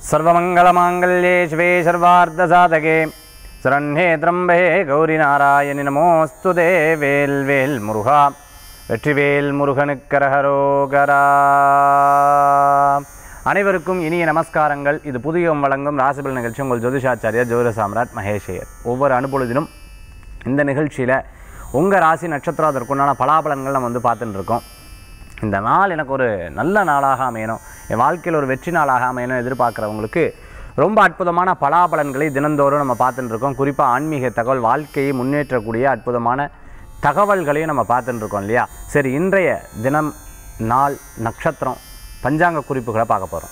सर्वमङ्गलमाङ्गल्ये शिवे सर्वार्धसाधके शरण्ये त्र्यम्बे கௌரிநாராயணி நமோஸ்து தே வேல் வேல் முருகா வெற்றிவேல் முருகனுக்கரகரோகரா அனைவருக்கும் இனிய நமஸ்காரங்கள் இது புதியம் வழங்கும் ராசிபல் நிகழ்ச்சி உங்கள் ஜோதிஷாச்சாரியா ஜோதிட சாம்ராட் மகேஷையர் ஒவ்வொரு அனுபொழுதிலும் இந்த நிகழ்ச்சியில் உங்கள் ராசி நட்சத்திரம் அதற்குண்டான பலாபலன்கள் நம்ம வந்து பார்த்துட்டு இருக்கோம் இந்த நாள் எனக்கு ஒரு நல்ல நாளாக அமையணும் என் வாழ்க்கையில் ஒரு வெற்றி நாளாக அமையணும் எதிர்பார்க்குறவங்களுக்கு ரொம்ப அற்புதமான பலாபலன்களை தினந்தோறும் நம்ம பார்த்துட்டு இருக்கோம் குறிப்பாக ஆன்மீக தகவல் வாழ்க்கையை முன்னேற்றக்கூடிய அற்புதமான தகவல்களையும் நம்ம பார்த்துட்டு இருக்கோம் இல்லையா சரி இன்றைய தினம் நாள் நட்சத்திரம் பஞ்சாங்க குறிப்புகளை பார்க்க போகிறோம்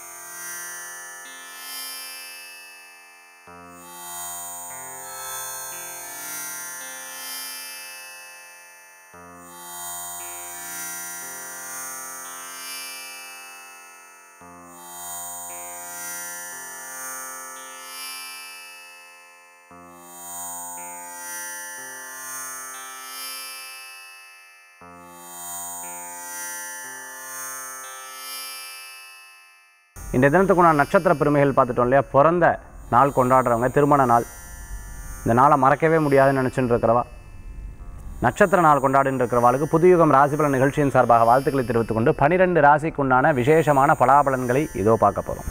இந்த தினத்துக்குண்டான நட்சத்திர பெருமைகள் பார்த்துட்டோம் இல்லையா பிறந்த நாள் கொண்டாடுறவங்க திருமண நாள் இந்த நாளை மறக்கவே முடியாதுன்னு நினச்சிட்டு இருக்கிறவா நட்சத்திர நாள் கொண்டாடின்னு இருக்கிறவாளுக்கு புதுயுகம் ராசிபலன் நிகழ்ச்சியின் சார்பாக வாழ்த்துக்களை தெரிவித்துக் கொண்டு பனிரெண்டு ராசிக்குண்டான விசேஷமான பலாபலன்களை இதோ பார்க்க போகிறோம்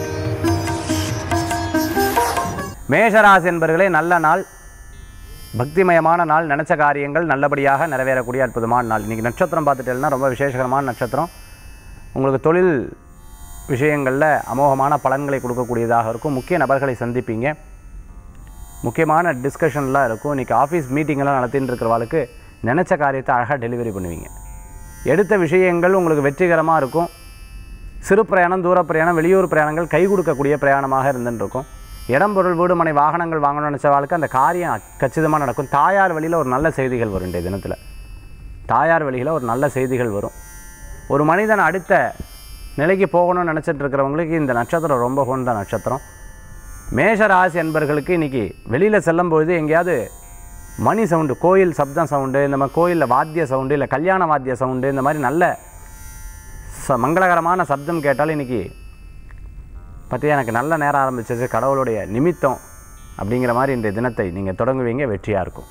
மேஷராசி என்பர்களே நல்ல நாள் பக்திமயமான நாள் நினச்ச காரியங்கள் நல்லபடியாக நிறைவேறக்கூடிய அற்புதமான நாள் இன்றைக்கி நட்சத்திரம் பார்த்துட்டேன்னா ரொம்ப விசேஷகரமான நட்சத்திரம் உங்களுக்கு தொழில் விஷயங்களில் அமோகமான பலன்களை கொடுக்கக்கூடியதாக இருக்கும் முக்கிய நபர்களை சந்திப்பீங்க முக்கியமான டிஸ்கஷன்லாம் இருக்கும் இன்றைக்கி ஆஃபீஸ் மீட்டிங்கெல்லாம் நடத்திட்டு இருக்கிறவாளுக்கு நினச்ச காரியத்தை அழகாக டெலிவரி பண்ணுவீங்க எடுத்த விஷயங்கள் உங்களுக்கு வெற்றிகரமாக இருக்கும் சிறு பிரயாணம் தூர பிரயாணம் வெளியூர் பிரயாணங்கள் கை கொடுக்கக்கூடிய பிரயாணமாக இருந்துட்டு இருக்கும் இடம் பொருள் வீடு மனை வாகனங்கள் வாங்கணும்னு நினச்சவாளுக்கு அந்த காரியம் கச்சிதமாக நடக்கும் தாயார் வழியில் ஒரு நல்ல செய்திகள் வரும் இன்றைய தினத்தில் தாயார் வழியில் ஒரு நல்ல செய்திகள் வரும் ஒரு மனிதன் அடுத்த நிலைக்கு போகணும்னு நினச்சிட்டு இருக்கிறவங்களுக்கு இந்த நட்சத்திரம் ரொம்ப உகந்த நட்சத்திரம் மேஷ ராசி அன்பர்களுக்கு இன்றைக்கி வெளியில் செல்லும்பொழுது எங்கேயாவது மணி சவுண்டு கோயில் சப்தம் சவுண்டு இந்த மாதிரி கோயிலில் வாத்திய சவுண்டு இல்லை கல்யாண வாத்திய சவுண்டு இந்த மாதிரி நல்ல ச மங்களகரமான சப்தம் கேட்டாலும் இன்றைக்கி பற்றி எனக்கு நல்ல நேரம் ஆரம்பிச்சிச்சு கடவுளுடைய நிமித்தம் அப்படிங்கிற மாதிரி இன்றைய தினத்தை நீங்கள் தொடங்குவீங்க வெற்றியாக இருக்கும்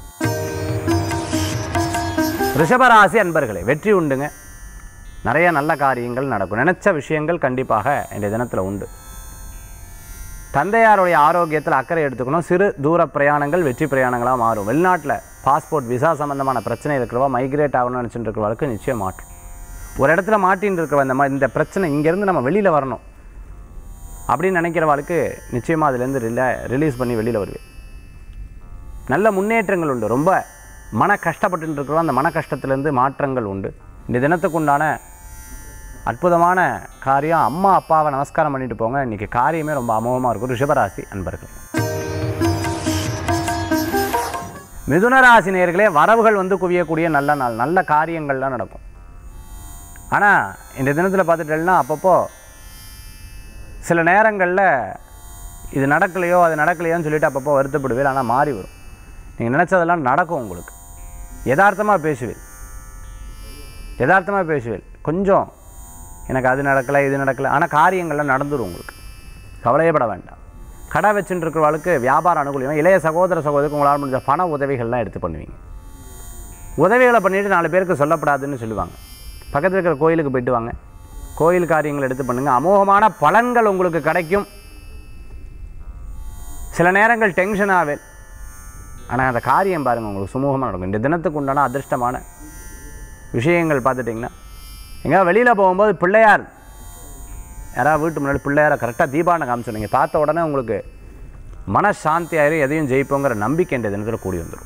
ரிஷபராசி அன்பர்களே வெற்றி உண்டுங்க நிறைய நல்ல காரியங்கள் நடக்கும் நினச்ச விஷயங்கள் கண்டிப்பாக இன்றைய தினத்தில் உண்டு தந்தையாருடைய ஆரோக்கியத்தில் அக்கறை எடுத்துக்கணும் சிறு தூர பிரயாணங்கள் வெற்றி பிரயாணங்களாக மாறும் வெளிநாட்டில் பாஸ்போர்ட் விசா சம்மந்தமான பிரச்சனை இருக்கிறவா மைக்ரேட் ஆகணும்னு நினச்சிட்டு இருக்கிறவளுக்கு நிச்சயம் மாற்றும் ஒரு இடத்துல மாட்டின்னு இருக்கிற இந்த மாதிரி இந்த பிரச்சனை இங்கேருந்து நம்ம வெளியில் வரணும் அப்படின்னு நினைக்கிறவாளுக்கு நிச்சயமாக அதுலேருந்து ரில ரிலீஸ் பண்ணி வெளியில் வருவேன் நல்ல முன்னேற்றங்கள் உண்டு ரொம்ப மன கஷ்டப்பட்டு இருக்கிறோம் அந்த மன கஷ்டத்துலேருந்து மாற்றங்கள் உண்டு இந்த தினத்துக்கு உண்டான அற்புதமான காரியம் அம்மா அப்பாவை நமஸ்காரம் பண்ணிட்டு போங்க இன்றைக்கி காரியமே ரொம்ப அமோகமாக இருக்கும் ரிஷபராசி அன்பர்கள் மிதுனராசி நேர்களே வரவுகள் வந்து குவியக்கூடிய நல்ல நாள் நல்ல காரியங்கள்லாம் நடக்கும் ஆனால் இந்த தினத்தில் பார்த்துட்டேன்னா அப்பப்போ சில நேரங்களில் இது நடக்கலையோ அது நடக்கலையோன்னு சொல்லிட்டு அப்பப்போ வருத்தப்படுவேன் ஆனால் மாறி வரும் நீங்கள் நினச்சதெல்லாம் நடக்கும் உங்களுக்கு யதார்த்தமாக பேசுவேன் யதார்த்தமாக பேசுவேன் கொஞ்சம் எனக்கு அது நடக்கலை இது நடக்கலை ஆனால் காரியங்கள்லாம் நடந்துடும் உங்களுக்கு கவலையப்பட வேண்டாம் கடை வச்சுட்டு இருக்கிறவளுக்கு வியாபாரம் அனுகூலியம் இளைய சகோதர சகோதரிக்கு உங்களால் முடிஞ்ச பண உதவிகள்லாம் எடுத்து பண்ணுவீங்க உதவிகளை பண்ணிவிட்டு நாலு பேருக்கு சொல்லப்படாதுன்னு சொல்லுவாங்க பக்கத்தில் இருக்கிற கோயிலுக்கு போயிட்டு வாங்க கோயில் காரியங்கள் எடுத்து பண்ணுங்கள் அமோகமான பலன்கள் உங்களுக்கு கிடைக்கும் சில நேரங்கள் டென்ஷன் ஆவே ஆனால் அந்த காரியம் பாருங்கள் உங்களுக்கு சுமூகமாக நடக்கும் இந்த தினத்துக்கு உண்டான அதிர்ஷ்டமான விஷயங்கள் பார்த்துட்டிங்கன்னா எங்கேயா வெளியில் போகும்போது பிள்ளையார் யாராவது வீட்டு முன்னாடி பிள்ளையாரை கரெக்டாக தீபாவளி காமிச்சு நீங்கள் பார்த்த உடனே உங்களுக்கு மனசாந்தி ஆயிரும் எதையும் ஜெயிப்போங்கிற நம்பிக்கை இந்த தினத்தில் கூடி வந்துடும்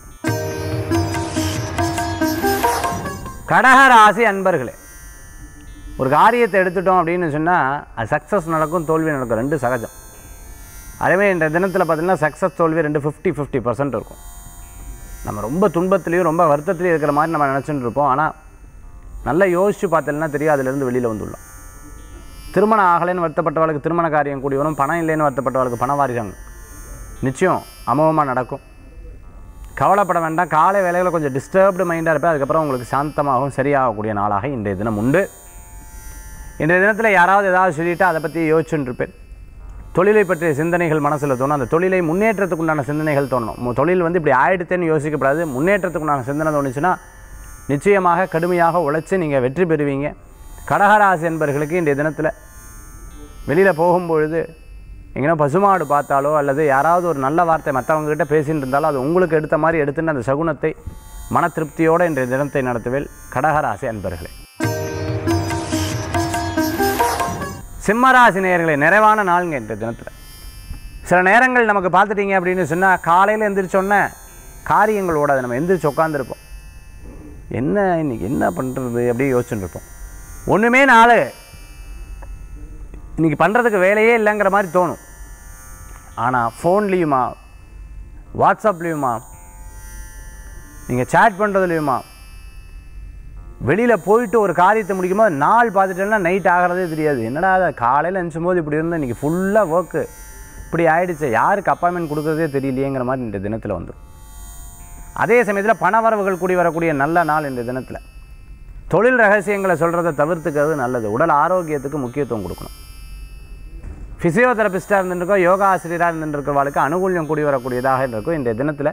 கடகராசி அன்பர்களே ஒரு காரியத்தை எடுத்துட்டோம் அப்படின்னு சொன்னால் அது சக்ஸஸ் நடக்கும் தோல்வி நடக்கும் ரெண்டு சகஜம் அதேமாதிரி இந்த தினத்தில் பார்த்திங்கன்னா சக்ஸஸ் தோல்வி ரெண்டு ஃபிஃப்டி ஃபிஃப்டி பர்சன்ட் இருக்கும் நம்ம ரொம்ப துன்பத்துலேயும் ரொம்ப வருத்தத்துலேயும் இருக்கிற மாதிரி நம்ம நினச்சிட்டு இருப்போம் ஆனால் நல்லா யோசித்து பார்த்தோம்னா தெரியும் அதிலிருந்து வெளியில் வந்துடலாம் திருமணம் ஆகலைன்னு வருத்தப்பட்டவளுக்கு திருமண காரியம் கூடி வரும் பணம் இல்லைன்னு வருத்தப்பட்டவளுக்கு பண வாரிசாங்க நிச்சயம் அமோகமாக நடக்கும் கவலைப்பட வேண்டாம் காலை வேலையில் கொஞ்சம் டிஸ்டர்ப்டு மைண்டாக இருப்பேன் அதுக்கப்புறம் உங்களுக்கு சாந்தமாகவும் சரியாகக்கூடிய நாளாக இன்றைய தினம் உண்டு இன்றைய தினத்தில் யாராவது ஏதாவது சொல்லிவிட்டு அதை பற்றி யோசிச்சுட்டு இருப்பேன் தொழிலை பற்றிய சிந்தனைகள் மனசில் தோணும் அந்த தொழிலை முன்னேற்றத்துக்கு உண்டான சிந்தனைகள் தோணும் மு- தொழில் வந்து இப்படி ஆயிடுத்தேன்னு யோசிக்கப்படாது முன்னேற்றத்துக்கு உண்டான சிந்தனை தோணுச்சுன்னா நிச்சயமாக கடுமையாக உழைச்சி நீங்கள் வெற்றி பெறுவீங்க கடகராசி என்பர்களுக்கு இன்றைய தினத்தில் வெளியில் போகும்பொழுது எங்கேனா பசுமாடு பார்த்தாலோ அல்லது யாராவது ஒரு நல்ல வார்த்தை மற்றவங்ககிட்ட பேசிட்டு இருந்தாலோ அது உங்களுக்கு எடுத்த மாதிரி எடுத்துட்டு அந்த சகுனத்தை மன திருப்தியோடு இன்றைய தினத்தை நடத்துவேல் கடகராசி அன்பர்களே சிம்மராசி நேயர்களே நிறைவான நாளுங்க இன்றைய தினத்தில் சில நேரங்கள் நமக்கு பார்த்துட்டீங்க அப்படின்னு சொன்னால் காலையில் எந்திரிச்சோன்னே காரியங்களோட அதை நம்ம எந்திரிச்சு உட்காந்துருப்போம் என்ன இன்னைக்கு என்ன பண்ணுறது அப்படியே யோசிச்சுட்டு இருப்போம் ஒன்றுமே நாள் இன்றைக்கி பண்ணுறதுக்கு வேலையே இல்லைங்கிற மாதிரி தோணும் ஆனால் ஃபோன்லேயுமா வாட்ஸ்அப்லேயுமா நீங்கள் சேட் பண்ணுறதுலையுமா வெளியில் போயிட்டு ஒரு காரியத்தை முடிக்கும்போது நாள் பார்த்துட்டேன்னா நைட் ஆகிறதே தெரியாது என்னடா அதை காலையில் எழுந்தும் போது இப்படி இருந்தால் இன்றைக்கி ஃபுல்லாக ஒர்க்கு இப்படி ஆயிடுச்சு யாருக்கு அப்பாயின்மெண்ட் கொடுக்குறதே தெரியலையேங்கிற மாதிரி இந்த தினத்தில் வந்துடும் அதே சமயத்தில் பண வரவுகள் கூடி வரக்கூடிய நல்ல நாள் இந்த தினத்தில் தொழில் ரகசியங்களை சொல்கிறத தவிர்த்துக்கிறது நல்லது உடல் ஆரோக்கியத்துக்கு முக்கியத்துவம் கொடுக்கணும் ஃபிசியோதெரபிஸ்டாக இருந்துருக்கோம் யோகா ஆசிரியராக இருந்துருக்கிறவாளுக்கு அனுகூல்யம் கூடி வரக்கூடியதாக இருக்கும் இன்றைய தினத்தில்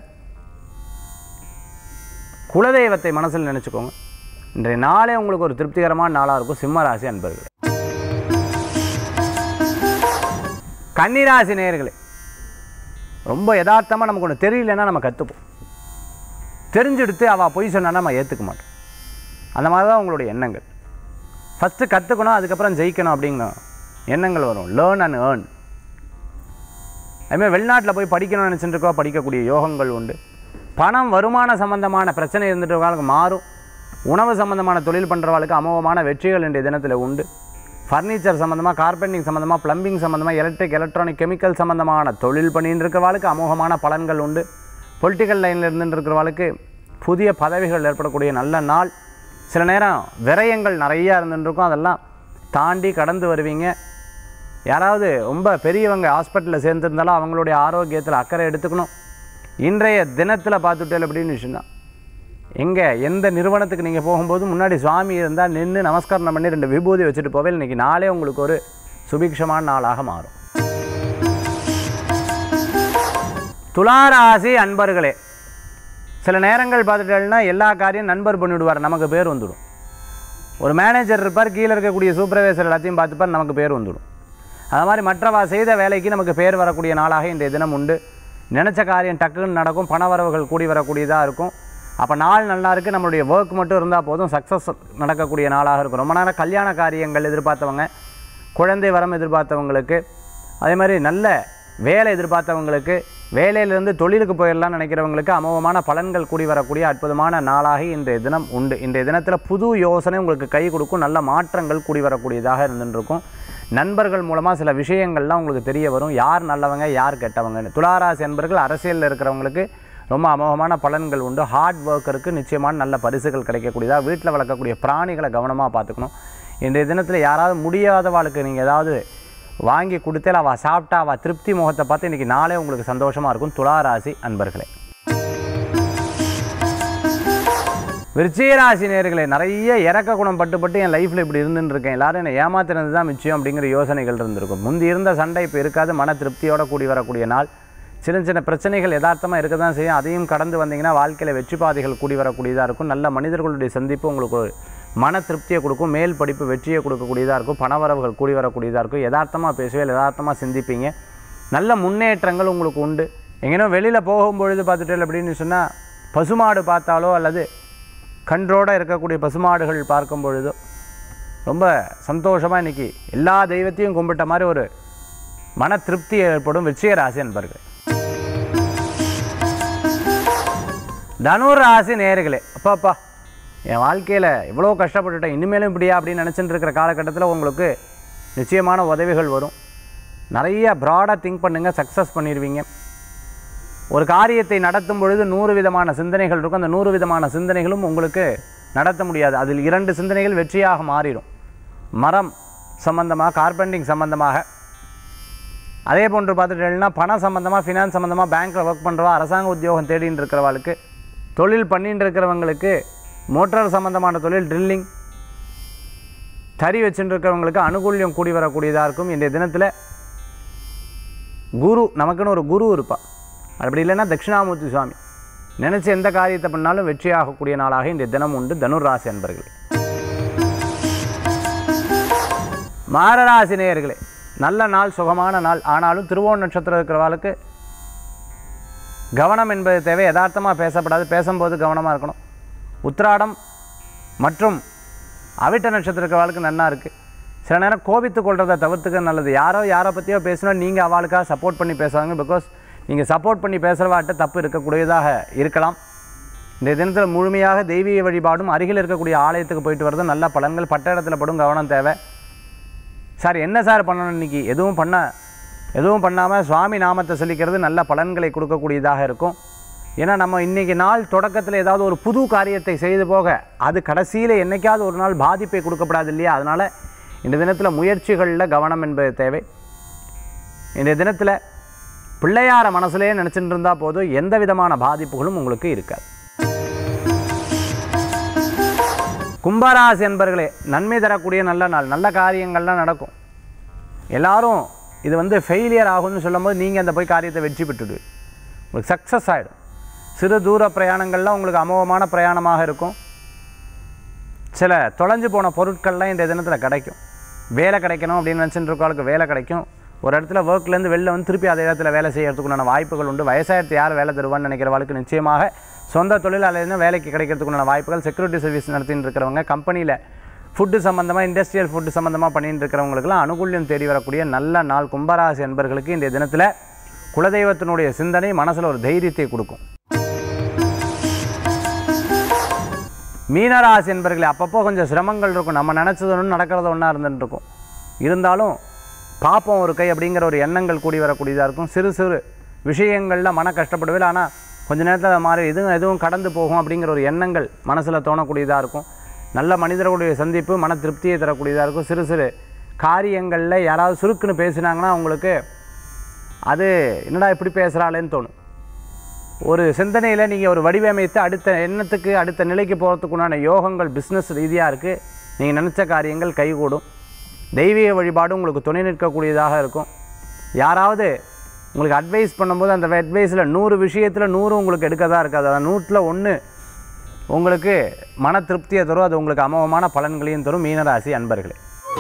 குலதெய்வத்தை மனசில் நினச்சிக்கோங்க இன்றைய நாளே உங்களுக்கு ஒரு திருப்திகரமான நாளாக இருக்கும் சிம்ம ராசி அன்பர்கள் கன்னிராசி நேயர்களே ரொம்ப யதார்த்தமாக நமக்கு ஒன்று தெரியலன்னா நம்ம கற்றுப்போம் தெரிஞ்செடுத்து அவள் பொய் சொன்னா நம்ம ஏற்றுக்க மாட்டோம் அந்த மாதிரி தான் உங்களுடைய எண்ணங்கள் ஃபஸ்ட்டு கற்றுக்கணும் அதுக்கப்புறம் ஜெயிக்கணும் அப்படிங்கிற எண்ணங்கள் வரும் லேர்ன் அண்ட் ஏர்ன் அதுமாதிரி வெளிநாட்டில் போய் படிக்கணும்னு நினச்சிட்டு இருக்கோ படிக்கக்கூடிய யோகங்கள் உண்டு பணம் வருமான சம்பந்தமான பிரச்சனை இருந்துட்டு இருக்கவங்களுக்கு மாறும் உணவு சம்பந்தமான தொழில் பண்ணுறவங்களுக்கு அமோகமான வெற்றிகள் இன்றைய தினத்தில் உண்டு ஃபர்னிச்சர் சம்மந்தமாக கார்பெண்டிங் சம்மந்தமாக ப்ளம்பிங் சம்மந்தமாக எலக்ட்ரிக் எலக்ட்ரானிக் கெமிக்கல் சம்மந்தமான தொழில் பண்ணிட்டு இருக்கிறவாளுக்கு அமோகமான பலன்கள் உண்டு பொலிட்டிக்கல் லைனில் இருந்துட்டு இருக்கிறவாளுக்கு புதிய பதவிகள் ஏற்படக்கூடிய நல்ல நாள் சில நேரம் விரயங்கள் நிறையா இருந்துட்டு இருக்கும் அதெல்லாம் தாண்டி கடந்து வருவீங்க யாராவது ரொம்ப பெரியவங்க ஹாஸ்பிட்டலில் சேர்ந்துருந்தாலும் அவங்களுடைய ஆரோக்கியத்தில் அக்கறை எடுத்துக்கணும் இன்றைய தினத்தில் பார்த்துட்டேன் அப்படின்னு சொன்னால் எங்கே எந்த நிறுவனத்துக்கு நீங்கள் போகும்போது முன்னாடி சுவாமி இருந்தால் நின்று நமஸ்காரம் பண்ணி ரெண்டு விபூதி வச்சுட்டு போவே இன்றைக்கி நாளே உங்களுக்கு ஒரு சுபிக்ஷமான நாளாக மாறும் துளாராசி அன்பர்களே சில நேரங்கள் பார்த்துட்டேன்னா எல்லா காரியம் நண்பர் பண்ணிவிடுவார் நமக்கு பேர் வந்துடும் ஒரு மேனேஜர் இருப்பார் கீழே இருக்கக்கூடிய சூப்பர்வைசர் எல்லாத்தையும் பார்த்துப்பார் நமக்கு பேர் வந்துடும் அது மாதிரி மற்றவா செய்த வேலைக்கு நமக்கு பேர் வரக்கூடிய நாளாக இன்றைய தினம் உண்டு நினச்ச காரியம் டக்குன்னு நடக்கும் பண வரவுகள் கூடி வரக்கூடியதாக இருக்கும் அப்போ நாள் நல்லா இருக்குது நம்மளுடைய ஒர்க் மட்டும் இருந்தால் போதும் சக்ஸஸ் நடக்கக்கூடிய நாளாக இருக்கும் ரொம்ப நேரம் கல்யாண காரியங்கள் எதிர்பார்த்தவங்க குழந்தை வரம் எதிர்பார்த்தவங்களுக்கு அதே மாதிரி நல்ல வேலை எதிர்பார்த்தவங்களுக்கு வேலையிலேருந்து தொழிலுக்கு போயிடலாம்னு நினைக்கிறவங்களுக்கு அமோகமான பலன்கள் கூடி வரக்கூடிய அற்புதமான நாளாக இன்றைய தினம் உண்டு இன்றைய தினத்தில் புது யோசனை உங்களுக்கு கை கொடுக்கும் நல்ல மாற்றங்கள் கூடி வரக்கூடியதாக இருந்துருக்கும் நண்பர்கள் மூலமாக சில விஷயங்கள்லாம் உங்களுக்கு தெரிய வரும் யார் நல்லவங்க யார் கெட்டவங்கன்னு துளாராசி என்பர்கள் அரசியலில் இருக்கிறவங்களுக்கு ரொம்ப அமோகமான பலன்கள் உண்டு ஹார்ட் ஒர்க்கருக்கு நிச்சயமான நல்ல பரிசுகள் கிடைக்கக்கூடியதாக வீட்டில் வளர்க்கக்கூடிய பிராணிகளை கவனமாக பார்த்துக்கணும் இன்றைய தினத்தில் யாராவது முடியாதவாளுக்கு நீங்கள் ஏதாவது வாங்கி கொடுத்தேன் அவள் சாப்பிட்டா அவள் திருப்தி முகத்தை பார்த்து இன்றைக்கி நாளே உங்களுக்கு சந்தோஷமாக இருக்கும் துளாராசி அன்பர்களே விருச்சிகராசி நேர்களே நிறைய இறக்க குணம் பட்டு பட்டு என் லைஃப்பில் இப்படி இருந்துன்னு இருக்கேன் எல்லாரும் என்னை ஏமாத்தினது தான் மிச்சம் அப்படிங்கிற யோசனைகள் இருந்திருக்கும் முந்தி இருந்த சண்டை இப்போ இருக்காது மன திருப்தியோட கூடி வரக்கூடிய நாள் சின்ன சின்ன பிரச்சனைகள் யதார்த்தமாக இருக்க தான் செய்யும் அதையும் கடந்து வந்தீங்கன்னா வாழ்க்கையில் வெற்றி பாதைகள் கூடி வரக்கூடியதாக இருக்கும் நல்ல மனிதர்களுடைய சந்திப்பு உங்களுக்கு ஒரு மன திருப்தியை கொடுக்கும் மேல் படிப்பு வெற்றியை கொடுக்கக்கூடியதாக இருக்கும் பணவரவுகள் கூடி வரக்கூடியதாக இருக்கும் யதார்த்தமாக பேசுவேன் யதார்த்தமாக சிந்திப்பீங்க நல்ல முன்னேற்றங்கள் உங்களுக்கு உண்டு எங்கேனோ வெளியில் போகும்பொழுது பார்த்துட்டு அப்படின்னு சொன்னால் பசுமாடு பார்த்தாலோ அல்லது கன்றோடு இருக்கக்கூடிய பசுமாடுகள் பார்க்கும் பொழுதோ ரொம்ப சந்தோஷமாக இன்றைக்கி எல்லா தெய்வத்தையும் கும்பிட்ட மாதிரி ஒரு மன திருப்தி ஏற்படும் வெற்றிய ராசி என்பர்கள் தனுர் ராசி நேர்களே அப்பாப்பா என் வாழ்க்கையில் இவ்வளோ கஷ்டப்பட்டுட்டேன் இனிமேலும் இப்படியா அப்படின்னு நினச்சிட்டு இருக்கிற காலகட்டத்தில் உங்களுக்கு நிச்சயமான உதவிகள் வரும் நிறைய ப்ராடாக திங்க் பண்ணுங்கள் சக்ஸஸ் பண்ணிடுவீங்க ஒரு காரியத்தை நடத்தும் பொழுது நூறு விதமான சிந்தனைகள் இருக்கும் அந்த நூறு விதமான சிந்தனைகளும் உங்களுக்கு நடத்த முடியாது அதில் இரண்டு சிந்தனைகள் வெற்றியாக மாறிடும் மரம் சம்பந்தமாக கார்பெண்டிங் சம்பந்தமாக அதே போன்று பார்த்துட்டீங்கன்னா பணம் சம்மந்தமாக ஃபினான்ஸ் சம்மந்தமாக பேங்க்கில் ஒர்க் பண்ணுறவா அரசாங்க உத்தியோகம் தேடின்னு இருக்கிறவளுக்கு தொழில் பண்ணிட்டு இருக்கிறவங்களுக்கு மோட்டார் சம்மந்தமான தொழில் ட்ரில்லிங் தறி வச்சுட்டு இருக்கிறவங்களுக்கு அனுகூல்யம் கூடி வரக்கூடியதாக இருக்கும் இன்றைய தினத்தில் குரு நமக்குன்னு ஒரு குரு இருப்பா அப்படி இல்லைன்னா தட்சிணாமூர்த்தி சுவாமி நினச்ச எந்த காரியத்தை பண்ணாலும் வெற்றியாகக்கூடிய நாளாக இந்த தினம் உண்டு தனுர் ராசி அன்பர்களே மாரராசி நேயர்களே நல்ல நாள் சுகமான நாள் ஆனாலும் திருவோண நட்சத்திரம் இருக்கிறவாளுக்கு கவனம் என்பது தேவை யதார்த்தமாக பேசப்படாது பேசும்போது கவனமாக இருக்கணும் உத்திராடம் மற்றும் அவிட்ட நட்சத்திரம் இருக்கிறவாளுக்கு நன்னா இருக்குது சில நேரம் கோபித்து கொள்றதை தவிர்த்துக்க நல்லது யாரோ யாரை பற்றியோ பேசினா நீங்கள் அவளுக்காக சப்போர்ட் பண்ணி பேசுவாங்க பிகாஸ் நீங்கள் சப்போர்ட் பண்ணி பேசுகிறவாட்ட தப்பு இருக்கக்கூடியதாக இருக்கலாம் இந்த தினத்தில் முழுமையாக தெய்வீக வழிபாடும் அருகில் இருக்கக்கூடிய ஆலயத்துக்கு போயிட்டு வர்றது நல்ல பலன்கள் பட்ட இடத்துல படும் கவனம் தேவை சார் என்ன சார் பண்ணணும் இன்னைக்கு எதுவும் பண்ண எதுவும் பண்ணாமல் சுவாமி நாமத்தை சொல்லிக்கிறது நல்ல பலன்களை கொடுக்கக்கூடியதாக இருக்கும் ஏன்னா நம்ம இன்றைக்கி நாள் தொடக்கத்தில் ஏதாவது ஒரு புது காரியத்தை செய்து போக அது கடைசியில் என்னைக்காவது ஒரு நாள் பாதிப்பை கொடுக்கப்படாது இல்லையா அதனால் இந்த தினத்தில் முயற்சிகளில் கவனம் என்பது தேவை இந்த தினத்தில் பிள்ளையார மனசுலேயே நினச்சிட்டு இருந்தால் போதும் எந்த விதமான பாதிப்புகளும் உங்களுக்கு இருக்காது கும்பராசி என்பர்களே நன்மை தரக்கூடிய நல்ல நாள் நல்ல காரியங்கள்லாம் நடக்கும் எல்லாரும் இது வந்து ஃபெயிலியர் ஆகும்னு சொல்லும்போது நீங்கள் அந்த போய் காரியத்தை வெற்றி பெற்றுடு உங்களுக்கு சக்ஸஸ் ஆகிடும் சிறு தூர பிரயாணங்கள்லாம் உங்களுக்கு அமோகமான பிரயாணமாக இருக்கும் சில தொலைஞ்சு போன பொருட்கள்லாம் இந்த தினத்தில் கிடைக்கும் வேலை கிடைக்கணும் அப்படின்னு நினச்சிட்டு இருக்கவங்களுக்கு வேலை கிடைக்கும் ஒரு இடத்துல ஒர்க்லேருந்து வெளில வந்து திருப்பி அதே இடத்துல வேலை செய்யறதுக்குண்டான வாய்ப்புகள் உண்டு வயசாயிரத்து யார் வேலை தருவான்னு நினைக்கிறவங்களுக்கு நிச்சயமாக சொந்த தொழிலாளர்னா வேலைக்கு கிடைக்கிறதுக்குண்டான வாய்ப்புகள் செக்யூரிட்டி சர்வீஸ் நடத்திட்டு இருக்கிறவங்க கம்பெனியில் ஃபுட்டு சம்மந்தமாக இண்டஸ்ட்ரியல் ஃபுட்டு சம்மந்தமாக பண்ணிட்டு இருக்கிறவங்களுக்குலாம் அனுகூல்யம் தேடி வரக்கூடிய நல்ல நாள் கும்பராசி என்பர்களுக்கு இந்த தினத்தில் குலதெய்வத்தினுடைய சிந்தனை மனசில் ஒரு தைரியத்தை கொடுக்கும் மீனராசி என்பர்களே அப்பப்போ கொஞ்சம் சிரமங்கள் இருக்கும் நம்ம நினச்சது ஒன்று நடக்கிறது ஒன்றா இருந்துட்டு இருக்கும் இருந்தாலும் பார்ப்போம் ஒரு கை அப்படிங்கிற ஒரு எண்ணங்கள் கூடி வரக்கூடியதாக இருக்கும் சிறு சிறு விஷயங்களில் மன கஷ்டப்படுவேன் ஆனால் கொஞ்ச நேரத்தில் மாறி இதுவும் எதுவும் கடந்து போகும் அப்படிங்கிற ஒரு எண்ணங்கள் மனசில் தோணக்கூடியதாக இருக்கும் நல்ல மனிதர்களுடைய சந்திப்பு மன திருப்தியை தரக்கூடியதாக இருக்கும் சிறு சிறு காரியங்களில் யாராவது சுருக்குன்னு பேசினாங்கன்னா உங்களுக்கு அது என்னடா இப்படி பேசுகிறாளேன்னு தோணும் ஒரு சிந்தனையில் நீங்கள் ஒரு வடிவமைத்து அடுத்த எண்ணத்துக்கு அடுத்த நிலைக்கு போகிறதுக்குண்டான யோகங்கள் பிஸ்னஸ் ரீதியாக இருக்குது நீங்கள் நினச்ச காரியங்கள் கைகூடும் தெய்வீக வழிபாடு உங்களுக்கு துணை நிற்கக்கூடியதாக இருக்கும் யாராவது உங்களுக்கு அட்வைஸ் பண்ணும்போது அந்த அட்வைஸில் நூறு விஷயத்தில் நூறு உங்களுக்கு எடுக்க தான் இருக்காது அந்த நூற்றில் ஒன்று உங்களுக்கு மன திருப்தியை தரும் அது உங்களுக்கு அமோகமான பலன்களையும் தரும் மீனராசி அன்பர்களே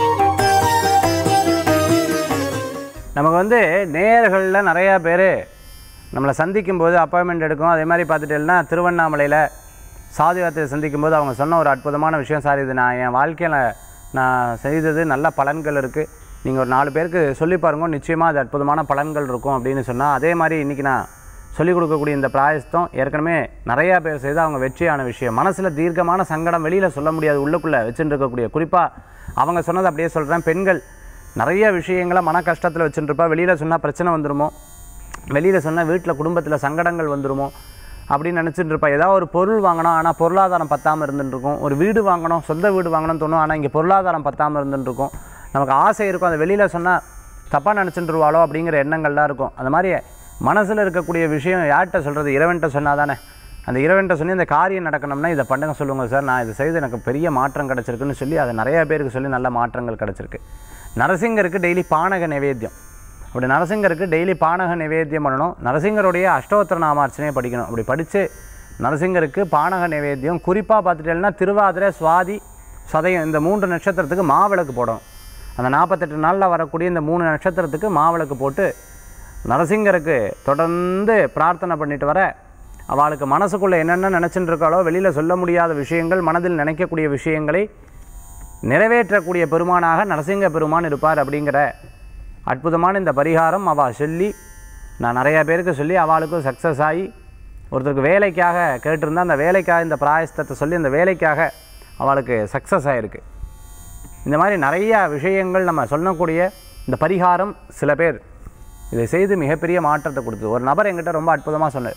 நமக்கு வந்து நேயர்களில் நிறையா பேர் நம்மளை சந்திக்கும் போது அப்பாயின்மெண்ட் எடுக்கும் அதே மாதிரி பார்த்துட்டேன்னா திருவண்ணாமலையில் சாது யாத்திரை சந்திக்கும் போது அவங்க சொன்ன ஒரு அற்புதமான விஷயம் சார் இது நான் என் வாழ்க்கையில் நான் செய்தது நல்ல பலன்கள் இருக்குது நீங்கள் ஒரு நாலு பேருக்கு சொல்லி பாருங்க நிச்சயமாக அது அற்புதமான பலன்கள் இருக்கும் அப்படின்னு சொன்னால் அதே மாதிரி இன்றைக்கி நான் சொல்லிக் கொடுக்கக்கூடிய இந்த பிராயஸ்தம் ஏற்கனவே நிறையா பேர் செய்து அவங்க வெற்றியான விஷயம் மனசில் தீர்க்கமான சங்கடம் வெளியில் சொல்ல முடியாது உள்ளுக்குள்ளே வச்சுட்டு இருக்கக்கூடிய குறிப்பாக அவங்க சொன்னதை அப்படியே சொல்கிறேன் பெண்கள் நிறைய விஷயங்களை மன கஷ்டத்தில் வச்சுட்டு இருப்பா வெளியில் சொன்னால் பிரச்சனை வந்துருமோ வெளியில் சொன்னால் வீட்டில் குடும்பத்தில் சங்கடங்கள் வந்துருமோ அப்படின்னு நினச்சிட்டு இருப்பா ஏதாவது ஒரு பொருள் வாங்கணும் ஆனால் பொருளாதாரம் பத்தாமல் இருந்துட்டு இருக்கும் ஒரு வீடு வாங்கணும் சொந்த வீடு வாங்கணும்னு தோணும் ஆனால் இங்கே பொருளாதாரம் பத்தாமல் இருந்துட்டு இருக்கும் நமக்கு ஆசை இருக்கும் அதை வெளியில் சொன்னால் தப்பாக நினச்சிட்டுருவாளோ அப்படிங்கிற எண்ணங்கள்லாம் இருக்கும் அந்த மாதிரி மனசில் இருக்கக்கூடிய விஷயம் யார்கிட்ட சொல்கிறது இறைவன்கிட்ட சொன்னால் தானே அந்த இறைவன்கிட்ட சொல்லி இந்த காரியம் நடக்கணும்னா இதை பண்ணுங்க சொல்லுங்கள் சார் நான் இதை செய்து எனக்கு பெரிய மாற்றம் கிடச்சிருக்குன்னு சொல்லி அதை நிறைய பேருக்கு சொல்லி நல்ல மாற்றங்கள் கிடச்சிருக்கு நரசிங்கருக்கு டெய்லி பானக நிவேத்தியம் அப்படி நரசிங்கருக்கு டெய்லி பானக நிவேத்தியம் பண்ணணும் நரசிங்கருடைய அஷ்டோத்திர நாமார்ச்சனையை படிக்கணும் அப்படி படித்து நரசிங்கருக்கு பானக நிவேத்தியம் குறிப்பாக பார்த்துட்டேன்னா திருவாதிரை சுவாதி சதயம் இந்த மூன்று நட்சத்திரத்துக்கு மாவிளக்கு போடணும் அந்த நாற்பத்தெட்டு நாளில் வரக்கூடிய இந்த மூணு நட்சத்திரத்துக்கு மாவிளக்கு போட்டு நரசிங்கருக்கு தொடர்ந்து பிரார்த்தனை பண்ணிட்டு வர அவளுக்கு மனசுக்குள்ளே என்னென்ன நினச்சிட்டு இருக்காளோ வெளியில் சொல்ல முடியாத விஷயங்கள் மனதில் நினைக்கக்கூடிய விஷயங்களை நிறைவேற்றக்கூடிய பெருமானாக நரசிங்க பெருமான் இருப்பார் அப்படிங்கிற அற்புதமான இந்த பரிகாரம் அவள் சொல்லி நான் நிறையா பேருக்கு சொல்லி அவளுக்கும் சக்ஸஸ் ஆகி ஒருத்தருக்கு வேலைக்காக கேட்டிருந்தா அந்த வேலைக்காக இந்த பிராயஸ்தத்தை சொல்லி அந்த வேலைக்காக அவளுக்கு சக்ஸஸ் ஆகிருக்கு இந்த மாதிரி நிறைய விஷயங்கள் நம்ம சொல்லக்கூடிய இந்த பரிகாரம் சில பேர் இதை செய்து மிகப்பெரிய மாற்றத்தை கொடுத்தது ஒரு நபர் என்கிட்ட ரொம்ப அற்புதமாக சொன்னார்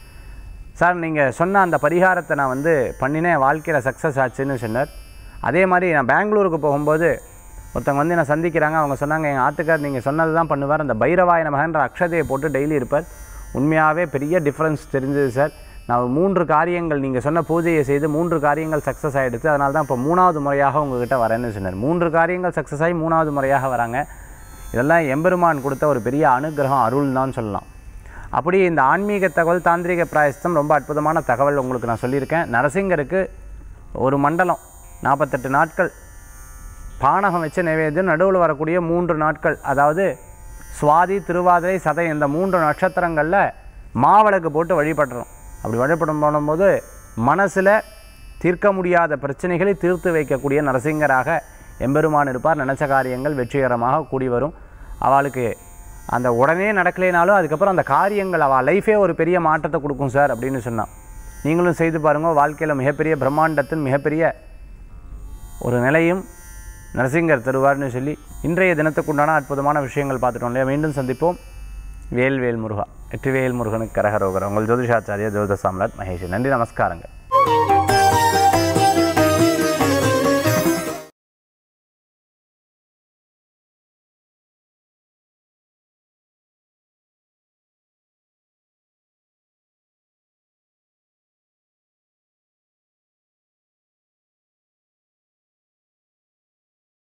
சார் நீங்கள் சொன்ன அந்த பரிகாரத்தை நான் வந்து பண்ணினேன் வாழ்க்கையில் சக்ஸஸ் ஆச்சுன்னு சொன்னார் அதே மாதிரி நான் பெங்களூருக்கு போகும்போது ஒருத்தவங்க வந்து என்னை சந்திக்கிறாங்க அவங்க சொன்னாங்க எங்கள் ஆத்துக்கார் நீங்கள் சொன்னது தான் பண்ணுவார் அந்த பைரவாய நமகன்ற அக்ஷதையை போட்டு டெய்லி இருப்பார் உண்மையாகவே பெரிய டிஃப்ரென்ஸ் தெரிஞ்சது சார் நான் ஒரு மூன்று காரியங்கள் நீங்கள் சொன்ன பூஜையை செய்து மூன்று காரியங்கள் சக்ஸஸ் ஆகிடுச்சு அதனால தான் இப்போ மூணாவது முறையாக உங்ககிட்ட வரேன்னு சொன்னார் மூன்று காரியங்கள் சக்ஸஸ் ஆகி மூணாவது முறையாக வராங்க இதெல்லாம் எம்பெருமான் கொடுத்த ஒரு பெரிய அனுகிரகம் அருள் தான் சொல்லலாம் அப்படி இந்த ஆன்மீக தகவல் தாந்திரிக பிராயஸ்தம் ரொம்ப அற்புதமான தகவல் உங்களுக்கு நான் சொல்லியிருக்கேன் நரசிங்கருக்கு ஒரு மண்டலம் நாற்பத்தெட்டு நாட்கள் பானகம் வச்ச நைவேத்தியம் நடுவில் வரக்கூடிய மூன்று நாட்கள் அதாவது சுவாதி திருவாதிரை சதை இந்த மூன்று நட்சத்திரங்களில் மாவிளக்கு போட்டு வழிபடுறோம் அப்படி வழிபடும் பண்ணும்போது மனசில் தீர்க்க முடியாத பிரச்சனைகளை தீர்த்து வைக்கக்கூடிய நரசிங்கராக எம்பெருமான் இருப்பார் நினச்ச காரியங்கள் வெற்றிகரமாக கூடி வரும் அவளுக்கு அந்த உடனே நடக்கலைனாலும் அதுக்கப்புறம் அந்த காரியங்கள் அவள் லைஃபே ஒரு பெரிய மாற்றத்தை கொடுக்கும் சார் அப்படின்னு சொன்னான் நீங்களும் செய்து பாருங்கள் வாழ்க்கையில் மிகப்பெரிய பிரம்மாண்டத்தின் மிகப்பெரிய ஒரு நிலையும் நரசிங்கர் தருவார்னு சொல்லி இன்றைய தினத்துக்குண்டான அற்புதமான விஷயங்கள் பார்த்துட்டோம் இல்லையா மீண்டும் சந்திப்போம் வேல்வேல் முருகா வெற்றிவேல் முருகனுக்கு கரகரோகர் உங்கள் ஜோதிஷாச்சாரிய ஜோதிட சாம்ராட் மகேஷ் நன்றி நமஸ்காரங்கள்